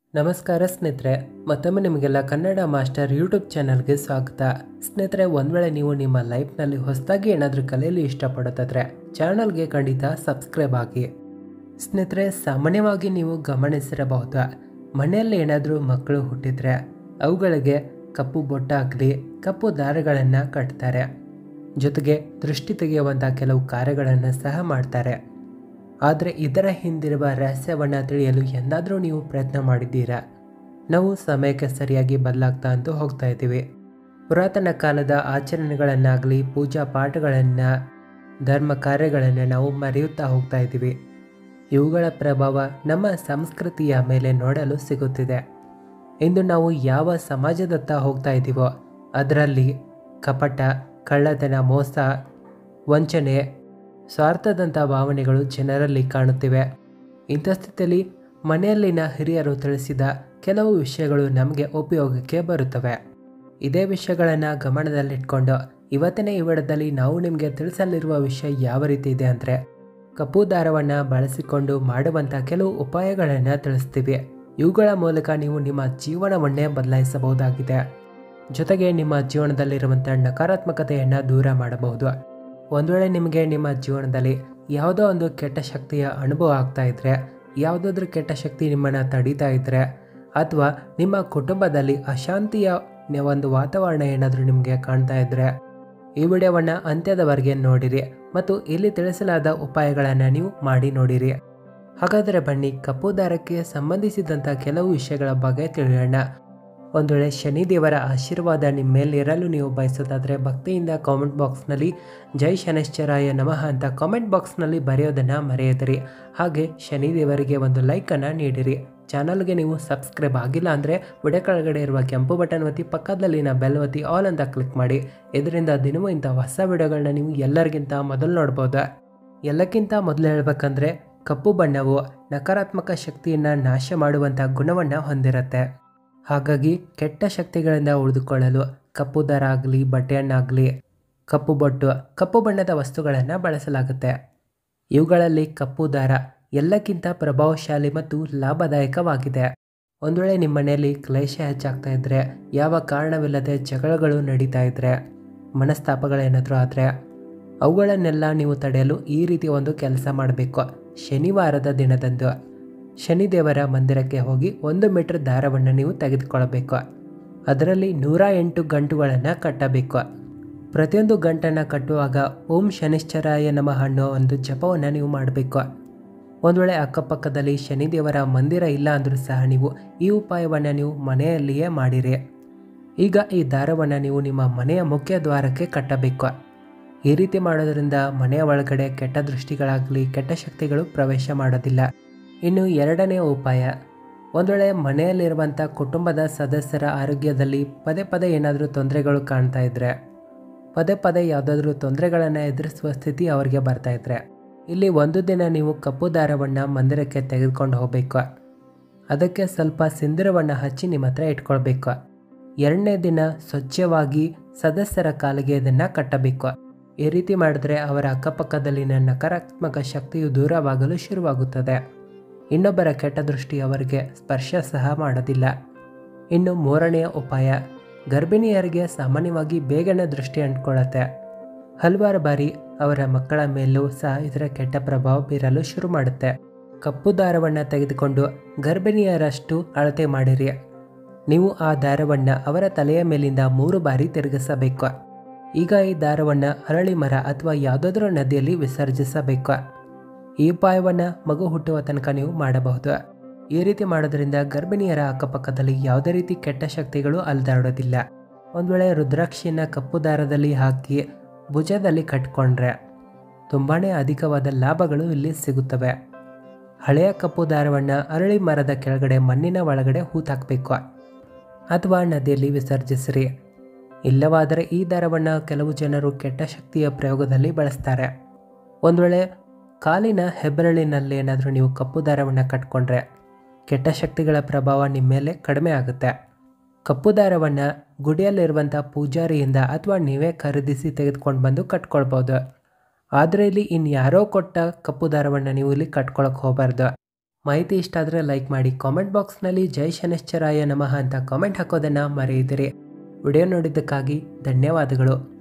ನಮಸ್ಕಾರ ಸ್ನೇಹಿತರೆ ಮತ್ತೊಮ್ಮೆ ನಿಮಗೆಲ್ಲ ಕನ್ನಡ ಮಾಸ್ಟರ್ ಯೂಟ್ಯೂಬ್ ಚಾನಲ್ಗೆ ಸ್ವಾಗತ ಸ್ನೇಹಿತರೆ ಒಂದು ವೇಳೆ ನೀವು ನಿಮ್ಮ ಲೈಫ್ನಲ್ಲಿ ಹೊಸದಾಗಿ ಏನಾದರೂ ಕಲಿಯಲು ಇಷ್ಟಪಡುತ್ತಾದ್ರೆ ಚಾನಲ್ಗೆ ಖಂಡಿತ ಸಬ್ಸ್ಕ್ರೈಬ್ ಆಗಿ ಸ್ನೇಹಿತರೆ ಸಾಮಾನ್ಯವಾಗಿ ನೀವು ಗಮನಿಸಿರಬಹುದು ಮನೆಯಲ್ಲಿ ಏನಾದರೂ ಮಕ್ಕಳು ಹುಟ್ಟಿದ್ರೆ ಅವುಗಳಿಗೆ ಕಪ್ಪು ಬೊಟ್ಟಾಗಲಿ ಕಪ್ಪು ದಾರಗಳನ್ನು ಕಟ್ತಾರೆ ಜೊತೆಗೆ ದೃಷ್ಟಿ ತೆಗೆಯುವಂಥ ಕೆಲವು ಕಾರ್ಯಗಳನ್ನು ಸಹ ಮಾಡ್ತಾರೆ ಆದರೆ ಇದರ ಹಿಂದಿರುವ ರಹಸ್ಯವನ್ನು ತಿಳಿಯಲು ಎಂದಾದರೂ ನೀವು ಪ್ರಯತ್ನ ಮಾಡಿದ್ದೀರಾ ನಾವು ಸಮಯಕ್ಕೆ ಸರಿಯಾಗಿ ಬದಲಾಗ್ತಾ ಅಂತೂ ಹೋಗ್ತಾ ಇದ್ದೀವಿ ಪುರಾತನ ಕಾಲದ ಆಚರಣೆಗಳನ್ನಾಗಲಿ ಪೂಜಾ ಪಾಠಗಳನ್ನು ಧರ್ಮ ಕಾರ್ಯಗಳನ್ನು ನಾವು ಮರೆಯುತ್ತಾ ಹೋಗ್ತಾ ಇದ್ದೀವಿ ಇವುಗಳ ಪ್ರಭಾವ ನಮ್ಮ ಸಂಸ್ಕೃತಿಯ ಮೇಲೆ ನೋಡಲು ಸಿಗುತ್ತಿದೆ ಇಂದು ನಾವು ಯಾವ ಸಮಾಜದತ್ತ ಹೋಗ್ತಾ ಇದ್ದೀವೋ ಅದರಲ್ಲಿ ಕಪಟ ಕಳ್ಳತನ ಮೋಸ ವಂಚನೆ ಸ್ವಾರ್ಥದಂಥ ಭಾವನೆಗಳು ಜನರಲ್ಲಿ ಕಾಣುತ್ತಿವೆ ಇಂಥ ಸ್ಥಿತಿಯಲ್ಲಿ ಮನೆಯಲ್ಲಿನ ಹಿರಿಯರು ತಿಳಿಸಿದ ಕೆಲವು ವಿಷಯಗಳು ನಮಗೆ ಉಪಯೋಗಕ್ಕೆ ಬರುತ್ತವೆ ಇದೇ ವಿಷಯಗಳನ್ನು ಗಮನದಲ್ಲಿಟ್ಕೊಂಡು ಇವತ್ತಿನ ಈ ವಿಡಿಯೋದಲ್ಲಿ ನಾವು ನಿಮಗೆ ತಿಳಿಸಲಿರುವ ವಿಷಯ ಯಾವ ರೀತಿ ಇದೆ ಅಂದರೆ ಕಪ್ಪು ದಾರವನ್ನು ಬಳಸಿಕೊಂಡು ಮಾಡುವಂಥ ಕೆಲವು ಉಪಾಯಗಳನ್ನು ತಿಳಿಸ್ತೀವಿ ಇವುಗಳ ಮೂಲಕ ನೀವು ನಿಮ್ಮ ಜೀವನವನ್ನೇ ಬದಲಾಯಿಸಬಹುದಾಗಿದೆ ಜೊತೆಗೆ ನಿಮ್ಮ ಜೀವನದಲ್ಲಿರುವಂಥ ನಕಾರಾತ್ಮಕತೆಯನ್ನು ದೂರ ಮಾಡಬಹುದು ಒಂದು ವೇಳೆ ನಿಮಗೆ ನಿಮ್ಮ ಜೀವನದಲ್ಲಿ ಯಾವುದೋ ಒಂದು ಕೆಟ್ಟ ಶಕ್ತಿಯ ಅನುಭವ ಆಗ್ತಾ ಇದ್ದರೆ ಯಾವುದಾದ್ರೂ ಕೆಟ್ಟ ಶಕ್ತಿ ನಿಮ್ಮನ್ನು ತಡೀತಾ ಇದ್ದರೆ ಅಥವಾ ನಿಮ್ಮ ಕುಟುಂಬದಲ್ಲಿ ಅಶಾಂತಿಯ ಒಂದು ವಾತಾವರಣ ಏನಾದರೂ ನಿಮಗೆ ಕಾಣ್ತಾ ಇದ್ದರೆ ಈ ವಿಡಿಯೋವನ್ನು ಅಂತ್ಯದವರೆಗೆ ನೋಡಿರಿ ಮತ್ತು ಇಲ್ಲಿ ತಿಳಿಸಲಾದ ಉಪಾಯಗಳನ್ನು ನೀವು ಮಾಡಿ ನೋಡಿರಿ ಹಾಗಾದರೆ ಬನ್ನಿ ಕಪ್ಪು ದಾರಕ್ಕೆ ಸಂಬಂಧಿಸಿದಂಥ ಕೆಲವು ವಿಷಯಗಳ ಬಗ್ಗೆ ತಿಳಿಯೋಣ ಒಂದು ವೇಳೆ ಶನಿದೇವರ ಆಶೀರ್ವಾದ ನಿಮ್ಮ ಮೇಲೆ ಇರಲು ನೀವು ಬಯಸೋದಾದರೆ ಭಕ್ತಿಯಿಂದ ಕಾಮೆಂಟ್ ಬಾಕ್ಸ್ನಲ್ಲಿ ಜೈ ಶನಶ್ಚರಾಯ ನಮಃ ಅಂತ ಕಾಮೆಂಟ್ ಬಾಕ್ಸ್ನಲ್ಲಿ ಬರೆಯೋದನ್ನು ಮರೆಯದಿರಿ ಹಾಗೆ ಶನಿದೇವರಿಗೆ ಒಂದು ಲೈಕನ್ನು ನೀಡಿರಿ ಚಾನಲ್ಗೆ ನೀವು ಸಬ್ಸ್ಕ್ರೈಬ್ ಆಗಿಲ್ಲ ಅಂದರೆ ವಿಡಿಯೋ ಕೆಳಗಡೆ ಇರುವ ಕೆಂಪು ಬಟನ್ ಒತ್ತಿ ಪಕ್ಕದಲ್ಲಿನ ಬೆಲ್ ಒತ್ತಿ ಆಲ್ ಅಂತ ಕ್ಲಿಕ್ ಮಾಡಿ ಇದರಿಂದ ದಿನವೂ ಇಂಥ ಹೊಸ ವಿಡಿಯೋಗಳನ್ನ ನೀವು ಎಲ್ಲರಿಗಿಂತ ಮೊದಲು ನೋಡ್ಬೋದು ಎಲ್ಲಕ್ಕಿಂತ ಮೊದಲು ಹೇಳ್ಬೇಕಂದ್ರೆ ಕಪ್ಪು ಬಣ್ಣವು ನಕಾರಾತ್ಮಕ ಶಕ್ತಿಯನ್ನು ನಾಶ ಮಾಡುವಂಥ ಗುಣವನ್ನು ಹೊಂದಿರುತ್ತೆ ಹಾಗಾಗಿ ಕೆಟ್ಟ ಶಕ್ತಿಗಳಿಂದ ಉಳಿದುಕೊಳ್ಳಲು ಕಪ್ಪು ದಾರ ಆಗಲಿ ಬಟ್ಟೆಯನ್ನಾಗಲಿ ಕಪ್ಪು ಬೊಟ್ಟು ಕಪ್ಪು ಬಣ್ಣದ ವಸ್ತುಗಳನ್ನು ಬಳಸಲಾಗುತ್ತೆ ಇವುಗಳಲ್ಲಿ ಕಪ್ಪು ದಾರ ಎಲ್ಲಕ್ಕಿಂತ ಪ್ರಭಾವಶಾಲಿ ಮತ್ತು ಲಾಭದಾಯಕವಾಗಿದೆ ಒಂದು ವೇಳೆ ನಿಮ್ಮ ಮನೆಯಲ್ಲಿ ಕ್ಲೇಶ ಹೆಚ್ಚಾಗ್ತಾ ಇದ್ದರೆ ಯಾವ ಕಾರಣವಿಲ್ಲದೆ ಜಗಳಗಳು ನಡೀತಾ ಇದ್ದರೆ ಮನಸ್ತಾಪಗಳೇನಾದರೂ ಆದರೆ ಅವುಗಳನ್ನೆಲ್ಲ ನೀವು ತಡೆಯಲು ಈ ರೀತಿ ಒಂದು ಕೆಲಸ ಮಾಡಬೇಕು ಶನಿವಾರದ ದಿನದಂದು ಶನಿದೇವರ ಮಂದಿರಕ್ಕೆ ಹೋಗಿ ಒಂದು ಮೀಟರ್ ದಾರವನ್ನು ನೀವು ತೆಗೆದುಕೊಳ್ಳಬೇಕು ಅದರಲ್ಲಿ ನೂರ ಎಂಟು ಗಂಟುಗಳನ್ನು ಕಟ್ಟಬೇಕು ಪ್ರತಿಯೊಂದು ಗಂಟನ್ನು ಕಟ್ಟುವಾಗ ಓಂ ಶನಿಶ್ಚರಾಯ ನಮಃ ಅನ್ನೋ ಒಂದು ಜಪವನ್ನು ನೀವು ಮಾಡಬೇಕು ಒಂದು ವೇಳೆ ಅಕ್ಕಪಕ್ಕದಲ್ಲಿ ಶನಿದೇವರ ಮಂದಿರ ಇಲ್ಲ ಅಂದರೂ ಸಹ ನೀವು ಈ ಉಪಾಯವನ್ನು ನೀವು ಮನೆಯಲ್ಲಿಯೇ ಮಾಡಿರಿ ಈಗ ಈ ದಾರವನ್ನು ನೀವು ನಿಮ್ಮ ಮನೆಯ ಮುಖ್ಯ ದ್ವಾರಕ್ಕೆ ಕಟ್ಟಬೇಕು ಈ ರೀತಿ ಮಾಡೋದ್ರಿಂದ ಮನೆಯ ಒಳಗಡೆ ಕೆಟ್ಟ ದೃಷ್ಟಿಗಳಾಗಲಿ ಕೆಟ್ಟ ಶಕ್ತಿಗಳು ಪ್ರವೇಶ ಮಾಡೋದಿಲ್ಲ ಇನ್ನು ಎರಡನೇ ಉಪಾಯ ಒಂದು ವೇಳೆ ಮನೆಯಲ್ಲಿರುವಂಥ ಕುಟುಂಬದ ಸದಸ್ಯರ ಆರೋಗ್ಯದಲ್ಲಿ ಪದೇ ಪದೇ ಏನಾದರೂ ತೊಂದರೆಗಳು ಕಾಣ್ತಾ ಇದ್ದರೆ ಪದೇ ಪದೇ ಯಾವುದಾದ್ರೂ ತೊಂದರೆಗಳನ್ನು ಎದುರಿಸುವ ಸ್ಥಿತಿ ಅವರಿಗೆ ಬರ್ತಾ ಇದ್ರೆ ಇಲ್ಲಿ ಒಂದು ದಿನ ನೀವು ಕಪ್ಪು ದಾರವನ್ನು ಮಂದಿರಕ್ಕೆ ತೆಗೆದುಕೊಂಡು ಹೋಗಬೇಕು ಅದಕ್ಕೆ ಸ್ವಲ್ಪ ಸಿಂಧೂರವನ್ನು ಹಚ್ಚಿ ನಿಮ್ಮ ಹತ್ರ ಇಟ್ಕೊಳ್ಬೇಕು ಎರಡನೇ ದಿನ ಸ್ವಚ್ಛವಾಗಿ ಸದಸ್ಯರ ಕಾಲಿಗೆ ಇದನ್ನು ಕಟ್ಟಬೇಕು ಈ ರೀತಿ ಮಾಡಿದ್ರೆ ಅವರ ಅಕ್ಕಪಕ್ಕದಲ್ಲಿನ ನಕಾರಾತ್ಮಕ ಶಕ್ತಿಯು ದೂರವಾಗಲು ಶುರುವಾಗುತ್ತದೆ ಇನ್ನೊಬ್ಬರ ಕೆಟ್ಟ ದೃಷ್ಟಿ ಅವರಿಗೆ ಸ್ಪರ್ಶ ಸಹ ಮಾಡೋದಿಲ್ಲ ಇನ್ನು ಮೂರನೆಯ ಉಪಾಯ ಗರ್ಭಿಣಿಯರಿಗೆ ಸಾಮಾನ್ಯವಾಗಿ ಬೇಗನೆ ದೃಷ್ಟಿ ಅಂಟ್ಕೊಳ್ಳುತ್ತೆ ಹಲವಾರು ಬಾರಿ ಅವರ ಮಕ್ಕಳ ಮೇಲೂ ಸಹ ಇದರ ಕೆಟ್ಟ ಪ್ರಭಾವ ಬೀರಲು ಶುರು ಮಾಡುತ್ತೆ ಕಪ್ಪು ದಾರವನ್ನು ತೆಗೆದುಕೊಂಡು ಗರ್ಭಿಣಿಯರಷ್ಟು ಅಳತೆ ಮಾಡಿರಿ ನೀವು ಆ ದಾರವನ್ನು ಅವರ ತಲೆಯ ಮೇಲಿಂದ ಮೂರು ಬಾರಿ ತಿರುಗಿಸಬೇಕು ಈಗ ಈ ದಾರವನ್ನು ಅರಳಿ ಮರ ಅಥವಾ ಯಾವುದಾದ್ರೂ ನದಿಯಲ್ಲಿ ವಿಸರ್ಜಿಸಬೇಕು ಈ ಉಪಾಯವನ್ನು ಮಗು ಹುಟ್ಟುವ ತನಕ ನೀವು ಮಾಡಬಹುದು ಈ ರೀತಿ ಮಾಡೋದ್ರಿಂದ ಗರ್ಭಿಣಿಯರ ಅಕ್ಕಪಕ್ಕದಲ್ಲಿ ಯಾವುದೇ ರೀತಿ ಕೆಟ್ಟ ಶಕ್ತಿಗಳು ಅಲ್ದಾಡೋದಿಲ್ಲ ಒಂದು ವೇಳೆ ರುದ್ರಾಕ್ಷಿಯನ್ನು ಕಪ್ಪು ದಾರದಲ್ಲಿ ಹಾಕಿ ಭುಜದಲ್ಲಿ ಕಟ್ಕೊಂಡ್ರೆ ತುಂಬಾ ಅಧಿಕವಾದ ಲಾಭಗಳು ಇಲ್ಲಿ ಸಿಗುತ್ತವೆ ಹಳೆಯ ಕಪ್ಪು ದಾರವನ್ನು ಅರಳಿ ಮರದ ಕೆಳಗಡೆ ಮಣ್ಣಿನ ಒಳಗಡೆ ಹೂತಾಕಬೇಕು ಅಥವಾ ನದಿಯಲ್ಲಿ ವಿಸರ್ಜಿಸಿರಿ ಇಲ್ಲವಾದರೆ ಈ ದಾರವನ್ನು ಕೆಲವು ಜನರು ಕೆಟ್ಟ ಶಕ್ತಿಯ ಪ್ರಯೋಗದಲ್ಲಿ ಬಳಸ್ತಾರೆ ಒಂದು ವೇಳೆ ಕಾಲಿನ ಹೆಬ್ಬೆರಳಿನಲ್ಲಿ ಏನಾದರೂ ನೀವು ಕಪ್ಪು ದಾರವನ್ನು ಕಟ್ಕೊಂಡ್ರೆ ಕೆಟ್ಟ ಶಕ್ತಿಗಳ ಪ್ರಭಾವ ನಿಮ್ಮ ಮೇಲೆ ಕಡಿಮೆ ಆಗುತ್ತೆ ಕಪ್ಪು ದಾರವನ್ನು ಗುಡಿಯಲ್ಲಿರುವಂಥ ಪೂಜಾರಿಯಿಂದ ಅಥವಾ ನೀವೇ ಖರೀದಿಸಿ ತೆಗೆದುಕೊಂಡು ಬಂದು ಕಟ್ಕೊಳ್ಬೋದು ಆದರೆ ಇಲ್ಲಿ ಇನ್ಯಾರೋ ಕೊಟ್ಟ ಕಪ್ಪು ದಾರವನ್ನು ನೀವು ಇಲ್ಲಿ ಕಟ್ಕೊಳಕ್ಕೆ ಹೋಗಬಾರ್ದು ಮಾಹಿತಿ ಇಷ್ಟ ಆದರೆ ಲೈಕ್ ಮಾಡಿ ಕಾಮೆಂಟ್ ಬಾಕ್ಸ್ನಲ್ಲಿ ಜೈ ಶನೇಶ್ವರಾಯ ನಮಃ ಅಂತ ಕಾಮೆಂಟ್ ಹಾಕೋದನ್ನು ಮರೆಯದಿರಿ ವಿಡಿಯೋ ನೋಡಿದ್ದಕ್ಕಾಗಿ ಧನ್ಯವಾದಗಳು